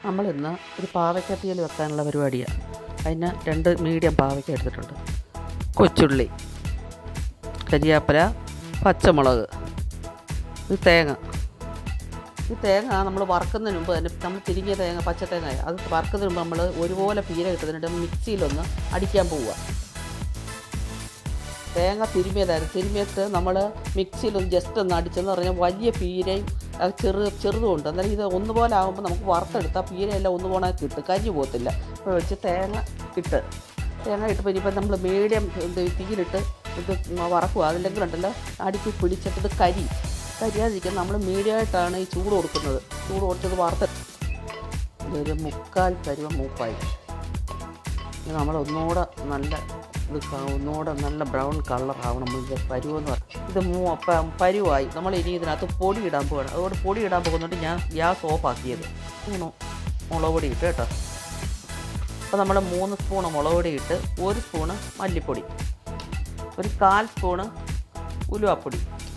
നമ്മളിന്ന് ഒരു പാവയ്ക്കത്തിയിൽ വെക്കാനുള്ള പരിപാടിയാണ് അതിന് രണ്ട് മീഡിയം പാവയ്ക്ക എടുത്തിട്ടുണ്ട് കൊച്ചുള്ളി കരിയാപ്പല പച്ചമുളക് ഇത് തേങ്ങ ഈ തേങ്ങ നമ്മൾ വറുക്കുന്നതിന് മുമ്പ് തന്നെ നമ്മൾ തിരിങ്ങിയ തേങ്ങ പച്ച തേങ്ങ അത് വറുക്കുന്നതിന് മുമ്പ് നമ്മൾ ഒരുപോലെ പീര കിട്ടുന്നതിന് മിക്സിയിലൊന്ന് അടിക്കാൻ പോവുക തേങ്ങ തിരുമിയതായിരുന്നു തിരുമിയിട്ട് നമ്മൾ മിക്സിയിലൊന്ന് ജസ്റ്റ് ഒന്ന് അടിച്ചെന്ന് പറഞ്ഞാൽ വലിയ പീരയും അത് ചെറു ചെറുതുമുണ്ട് അന്നേരം ഇത് ഒന്നുപോലെ ആകുമ്പോൾ നമുക്ക് വറുത്തെടുത്താൽ പീരയെല്ലാം ഒന്നുപോലെ കിട്ടും കരിഞ്ഞു പോകത്തില്ല അപ്പോൾ വെച്ച് തേങ്ങ ഇട്ട് തേങ്ങ ഇട്ട് ഇനിയിപ്പോൾ നമ്മൾ മീഡിയം ഇത് തീയിലിട്ട് ഇത് വറക്കുക അതില്ലെങ്കിൽ ഉണ്ടല്ലോ അടിക്ക് പിടിച്ചിട്ട് ഇത് കരി കരിയാതിരിക്കാൻ നമ്മൾ മീഡിയമായിട്ടാണ് ഈ ചൂട് കൊടുക്കുന്നത് ചൂട് കൊടുത്തത് വറുത്ത് ഒരു മുക്കാൽ പരുവ മൂപ്പായി ഇനി നമ്മൾ ഒന്നുകൂടെ നല്ല ഇത് ക- ഒന്നുകൂടെ നല്ല ബ്രൗൺ കളർ ആവണം ഇത് പരുവെന്ന് പറയും ഇത് മൂ പ- പരുവായി നമ്മൾ ഇനി ഇതിനകത്ത് പൊടി ഇടാൻ പോകണം അതുകൊണ്ട് പൊടി ഇടാൻ പോകുന്നുണ്ട് ഞാൻ ഗ്യാസ് ഓഫ് ആക്കിയത് മൂന്ന് മുളക് പൊടി ഇട്ട് കേട്ടോ അപ്പോൾ നമ്മൾ മൂന്ന് സ്പൂണ് മുളക് പൊടി ഇട്ട് ഒരു സ്പൂണ് മല്ലിപ്പൊടി ഒരു കാൽ സ്പൂണ് ഉലുവാപ്പൊടി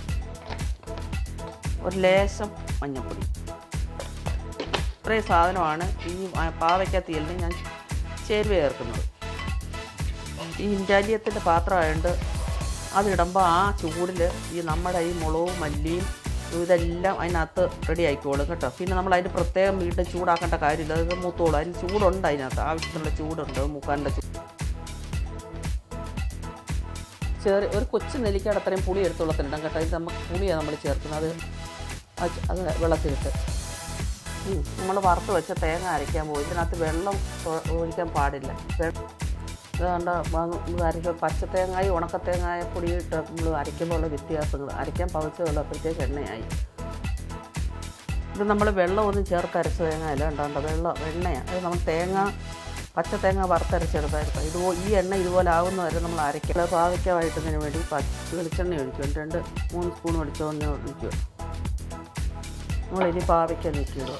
ഒരു ലേശം മഞ്ഞൾപ്പൊടി ഇത്രയും സാധനമാണ് ഈ പാവയ്ക്ക തീയലിന് ഞാൻ ചേരുവ ചേർക്കുന്നത് ഈ ഇൻറ്റാലിയത്തിൻ്റെ പാത്രമായതുകൊണ്ട് അതിടുമ്പോൾ ആ ചൂടിൽ ഈ നമ്മുടെ ഈ മുളകും മല്ലിയും ഇതെല്ലാം അതിനകത്ത് റെഡി ആയിക്കോളും കേട്ടോ പിന്നെ നമ്മൾ അതിന് പ്രത്യേകം വീണ്ടും ചൂടാക്കേണ്ട കാര്യമില്ല അത് മൂത്തോളും അതിന് ചൂടുണ്ട് അതിനകത്ത് ആവശ്യത്തിനുള്ള ചൂടുണ്ട് മൂക്കാനുള്ള ചൂട് ചെറിയ ഒരു കൊച്ചു നെല്ലിക്കയുടെ അത്രയും പുളി എടുത്തുള്ളത്തിനിടാം കേട്ടോ ഇത് നമുക്ക് പുളിയാണ് നമ്മൾ ചേർക്കുന്നത് അത് അത് വെള്ളത്തിലിട്ട് നമ്മൾ വറുത്ത് വെച്ച തേങ്ങ അരയ്ക്കാൻ പോകും ഇതിനകത്ത് വെള്ളം ഒ- ഒഴിക്കാൻ പാടില്ല വെ- ഇതുകൊണ്ട് ഇത് അരയ്ക്കുക പച്ചത്തേങ്ങായി ഉണക്കത്തേങ്ങായ പൊടിയിട്ട് നമ്മൾ അരയ്ക്കുമ്പോൾ ഉള്ള വ്യത്യാസങ്ങൾ അരയ്ക്കാൻ പവച്ച വെള്ളം അപ്പോഴത്തേക്ക് എണ്ണയായി ഇത് നമ്മൾ വെള്ളമൊന്നും ചേർത്ത് അരച്ച തേങ്ങ അല്ല ഉണ്ടാകേണ്ട വെള്ളം എണ്ണയാണ് അത് നമ്മൾ തേങ്ങ പച്ച തേങ്ങ വറുത്തരച്ചെടുത്തായിരുന്നു ഇത് ഈ എണ്ണ ഇതുപോലെ ആവുന്ന വരെ നമ്മൾ അരയ്ക്കുക പാവയ്ക്ക വഴറ്റുന്നതിന് വേണ്ടി പച്ച വെളിച്ചെണ്ണ ഒഴിക്കും രണ്ട് മൂന്ന് സ്പൂൺ വെളിച്ചെണ്ണ ഒഴിക്കുക നമ്മളിനി പാവയ്ക്ക നീക്കിയിടുക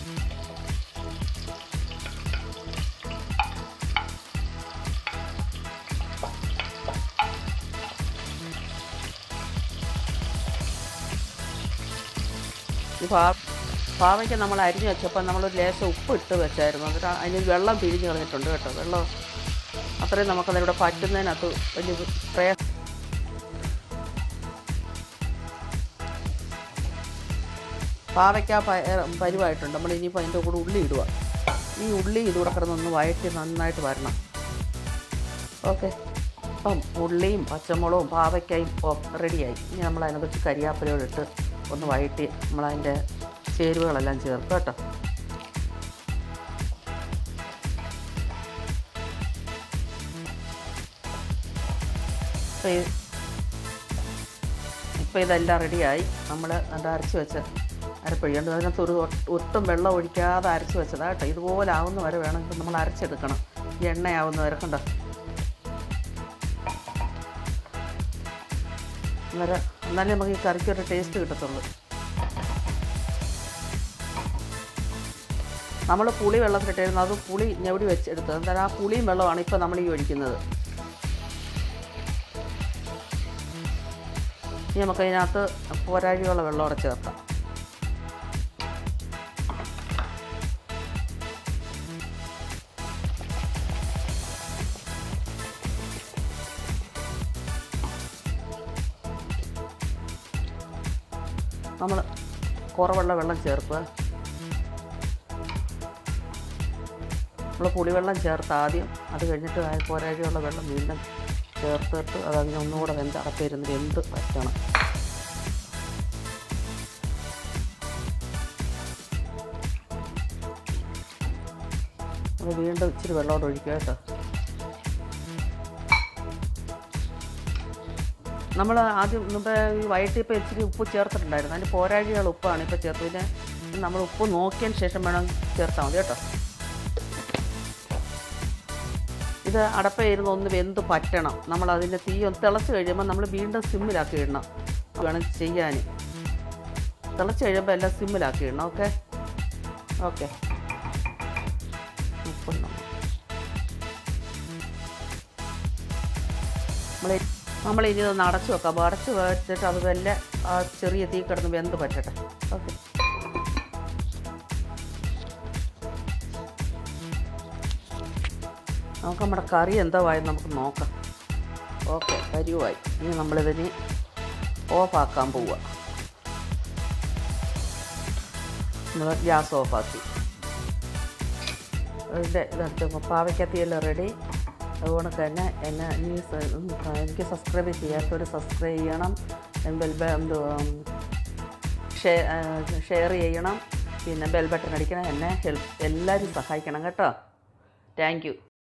ഈ പാ പാവയ്ക്ക് നമ്മൾ അരിഞ്ഞ് വെച്ചപ്പോൾ നമ്മളൊരു ലേശം ഉപ്പ് ഇട്ട് വെച്ചായിരുന്നു എന്നിട്ട് അതിന് വെള്ളം പിഴിഞ്ഞ് കളഞ്ഞിട്ടുണ്ട് കേട്ടോ വെള്ളം അത്രയും നമുക്കതിലൂടെ പറ്റുന്നതിനകത്ത് വലിയ പ്രയാസം പാവയ്ക്ക പ- പരുവായിട്ടുണ്ട് നമ്മൾ ഇനിയിപ്പോൾ അതിൻ്റെ കൂടെ ഉള്ളി ഇടുക ഈ ഉള്ളി ഇതുകൂടെ കിടന്നൊന്ന് വഴറ്റി നന്നായിട്ട് വരണം ഓക്കെ അപ്പം ഉള്ളിയും പച്ചമുളകും പാവയ്ക്കയും റെഡിയായി ഇനി നമ്മൾ അതിനകത്ത് കരിയാപ്പിലയോട് ഇട്ട് ഒന്ന് വഴറ്റി നമ്മളതിൻ്റെ ചേരുവകളെല്ലാം ചേർക്കുക കേട്ടോ അപ്പോൾ ഈ ഇപ്പോൾ ഇതെല്ലാം റെഡിയായി നമ്മൾ അത് അരച്ച് വെച്ച് അരപ്പൊഴിയുണ്ട് അതിനകത്ത് ഒരു ഒട്ട് ഒട്ടും വെള്ളം ഒഴിക്കാതെ അരച്ച് വെച്ചതാണ് കേട്ടോ ഇതുപോലെ ആവുന്ന വരെ വേണമെങ്കിൽ നമ്മൾ അരച്ചെടുക്കണം ഈ എണ്ണയാവുന്ന വരെ കണ്ടോ അന്നേരം എന്നാലേ നമുക്ക് ഈ കറിക്ക് ഒരു ടേസ്റ്റ് കിട്ടത്തുള്ളൂ നമ്മൾ പുളി വെള്ളത്തിലിട്ടായിരുന്നു അത് പുളി ഞെവിടി വെച്ചെടുത്തത് എന്തായാലും ആ പുളിയും വെള്ളമാണ് ഇപ്പോൾ നമ്മൾ ഈ ഒഴിക്കുന്നത് ഇനി നമുക്ക് അതിനകത്ത് പോരാഴിയുള്ള വെള്ളം കൂടെ ചേർക്കാം നമ്മൾ കുറവുള്ള വെള്ളം ചേർക്കുക നമ്മൾ പുളിവെള്ളം ചേർത്ത് ആദ്യം അത് കഴിഞ്ഞിട്ട് ആ പോരാഴിയുള്ള വെള്ളം വീണ്ടും ചേർത്തിട്ട് അത് അതിന് ഒന്നുകൂടെ വെന്ത് അടപ്പിരുന്നിട്ട് എന്ത് പറ്റണം അത് വീണ്ടും ഇച്ചിരി വെള്ളമോട് ഒഴിക്കുക കേട്ടോ നമ്മൾ ആദ്യം മുമ്പേ ഈ വയറ്റിൽ ഇപ്പോൾ ഇച്ചിരി ഉപ്പ് ചേർത്തിട്ടുണ്ടായിരുന്നു അതിൻ്റെ പോരാഴികൾ ഉപ്പാണ് ഇപ്പോൾ ചേർത്ത് പിന്നെ നമ്മൾ ഉപ്പ് നോക്കിയതിന് ശേഷം വേണം ചേർത്താൽ മതി കേട്ടോ ഇത് അടപ്പയിരുന്ന് ഒന്ന് വെന്ത് പറ്റണം നമ്മൾ അതിൻ്റെ തീ ഒന്ന് തിളച്ച് കഴിയുമ്പോൾ നമ്മൾ വീണ്ടും സിമ്മിലാക്കി ഇടണം വേണം ചെയ്യാൻ തിളച്ച് കഴിയുമ്പോൾ എല്ലാം സിമ്മിലാക്കി ഇടണം ഓക്കെ ഓക്കെ ഉപ്പ് നമ്മൾ നമ്മൾ ഇനി ഒന്ന് അടച്ചു വെക്കാം അടച്ച് വെച്ചിട്ട് അത് വല്ല ആ ചെറിയ തീ കിടന്ന് വെന്ത് പറ്റട്ടെ ഓക്കെ നമുക്ക് നമ്മുടെ കറി എന്താ ആയെന്ന് നമുക്ക് നോക്കാം ഓക്കെ കരിയുമായി ഇനി നമ്മളിതിന് ഓഫാക്കാൻ പോവുക നമ്മൾ ഗ്യാസ് ഓഫാക്കി അതിൻ്റെ ഇതെടുത്ത് പാവയ്ക്കത്തിയെല്ലാം റെഡി അതുകൊണ്ട് തന്നെ എന്നെ നീ സ- ഉം, എനിക്ക് സബ്സ്ക്രൈബ് ചെയ്യാത്തവർ സബ്സ്ക്രൈബ് ചെയ്യണം ബെൽ ബ- എന്തുവാ, ഷെയർ ചെയ്യണം പിന്നെ ബെൽ ബട്ടൺ അടിക്കണം എന്നെ ഹെൽപ്പ് എല്ലാവരും സഹായിക്കണം കേട്ടോ താങ്ക് യു